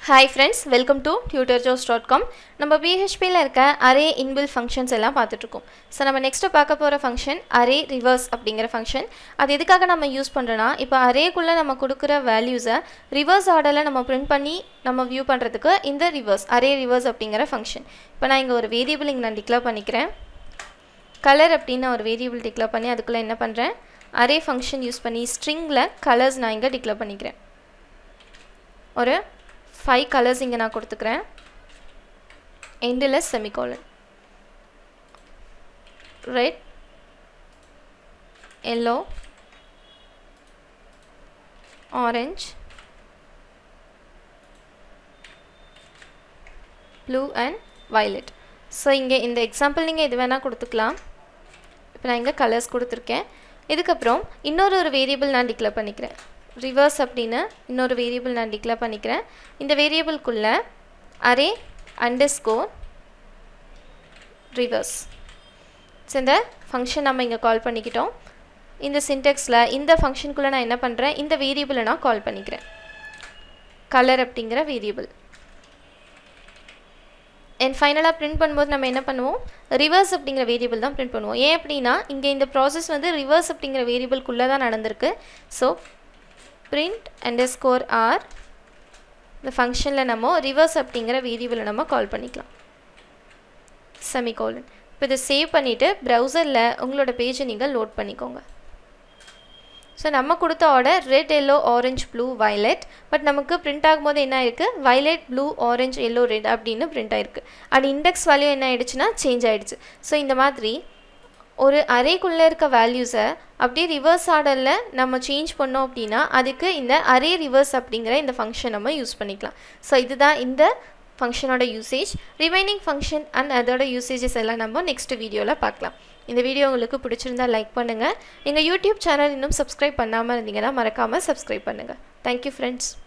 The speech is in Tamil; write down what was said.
hi friends welcome to Tutor Joes dot com நம்ம பிஹெச்பியில் இருக்க அரே இன்பில் ஃபங்க்ஷன்ஸ் எல்லாம் பார்த்துட்ருக்கோம் ஸோ நம்ம நெக்ஸ்ட்டு பார்க்க போகிற ஃபங்க்ஷன் அரே ரிவர்ஸ் அப்படிங்கிற ஃபங்க்ஷன் அது எதுக்காக நம்ம யூஸ் பண்ணுறோன்னா இப்போ அரேக்குள்ளே நம்ம கொடுக்குற வேல்யூஸை ரிவர்ஸ் ஆர்டரில் நம்ம பிரிண்ட் பண்ணி நம்ம வியூ பண்ணுறதுக்கு இந்த ரிவர்ஸ் அரே ரிவர்ஸ் அப்படிங்கிற ஃபங்க்ஷன் இப்போ நான் இங்கே ஒரு வேரியபிள் இங்கே நான் டிக்ளேர் பண்ணிக்கிறேன் கலர் அப்படின்னு நான் ஒரு வேரியபிள் டிக்ளேர் பண்ணி அதுக்குள்ளே என்ன பண்ணுறேன் அரே ஃபங்க்ஷன் யூஸ் பண்ணி ஸ்ட்ரிங்கில் கலர்ஸ் நான் இங்கே டிக்ளேர் பண்ணிக்கிறேன் ஒரு ஃபைவ் கலர்ஸ் இங்கே நான் கொடுத்துக்கிறேன் எண்டில் semicolon red yellow orange blue and violet so இங்கே இந்த எக்ஸாம்பிள் நீங்கள் எது வேணால் கொடுத்துக்கலாம் இப்போ நான் இங்கே கலர்ஸ் கொடுத்துருக்கேன் இதுக்கப்புறம் இன்னொரு ஒரு வேரியபிள் நான் டிக்ளேர் பண்ணிக்கிறேன் ரிவர்ஸ் அப்படின்னு இன்னொரு வேரியபிள் நான் டிக்ளேர் பண்ணிக்கிறேன் இந்த வேரியபிள்குள்ளே array underscore reverse so இந்த ஃபங்க்ஷன் நம்ம இங்கே கால் பண்ணிக்கிட்டோம் இந்த சின்டெக்ஸில் இந்த ஃபங்க்ஷனுக்குள்ளே நான் என்ன பண்ணுறேன் இந்த வேரியபிளை நான் கால் பண்ணிக்கிறேன் கலர் அப்படிங்கிற வேரியபிள் அண்ட் ஃபைனலாக பிரிண்ட் பண்ணும்போது நம்ம என்ன பண்ணுவோம் ரிவர்ஸ் அப்படிங்கிற வேரியபிள் தான் பிரிண்ட் பண்ணுவோம் ஏன் அப்படின்னா இங்கே இந்த ப்ராசஸ் வந்து ரிவர்ஸ் அப்படிங்கிற வேரியபிள்குள்ளே தான் நடந்திருக்கு so print underscore R இந்த ஃபங்க்ஷனில் நம்ம ரிவர்ஸ் அப்படிங்கிற வேரியபிளை நம்ம கால் பண்ணிக்கலாம் செமிகோலன் இப்போ இதை சேவ் பண்ணிவிட்டு ப்ரௌசரில் உங்களோட பேஜை நீங்கள் லோட் பண்ணிக்கோங்க ஸோ நம்ம கொடுத்த order red yellow orange blue violet but நமக்கு பிரிண்ட் ஆகும்போது என்ன ஆயிருக்கு violet blue orange yellow red அப்படின்னு பிரிண்ட் ஆயிருக்கு அண்ட் இண்டெக்ஸ் வேல்யூ என்ன ஆயிடுச்சுன்னா சேஞ்ச் ஆயிடுச்சு ஸோ இந்த மாதிரி ஒரு அரேக்குள்ளே இருக்க வேல்யூஸை அப்படியே ரிவர்ஸ் ஆர்டரில் நம்ம சேஞ்ச் பண்ணோம் அப்படின்னா அதுக்கு இந்த அரே ரிவர்ஸ் அப்படிங்கிற இந்த ஃபங்க்ஷன் நம்ம யூஸ் பண்ணிக்கலாம் ஸோ இதுதான் இந்த ஃபங்க்ஷனோட யூசேஜ் ரிமைனிங் ஃபங்க்ஷன் அண்ட் அதோட யூசேஜஸ் எல்லாம் நம்ம நெக்ஸ்ட் வீடியோவில் பார்க்கலாம் இந்த வீடியோ உங்களுக்கு பிடிச்சிருந்தா லைக் பண்ணுங்கள் எங்கள் யூடியூப் சேனல் இன்னும் சப்ஸ்கிரைப் பண்ணாமல் இருந்தீங்கன்னா மறக்காமல் சப்ஸ்கிரைப் பண்ணுங்கள் தேங்க்யூ ஃப்ரெண்ட்ஸ்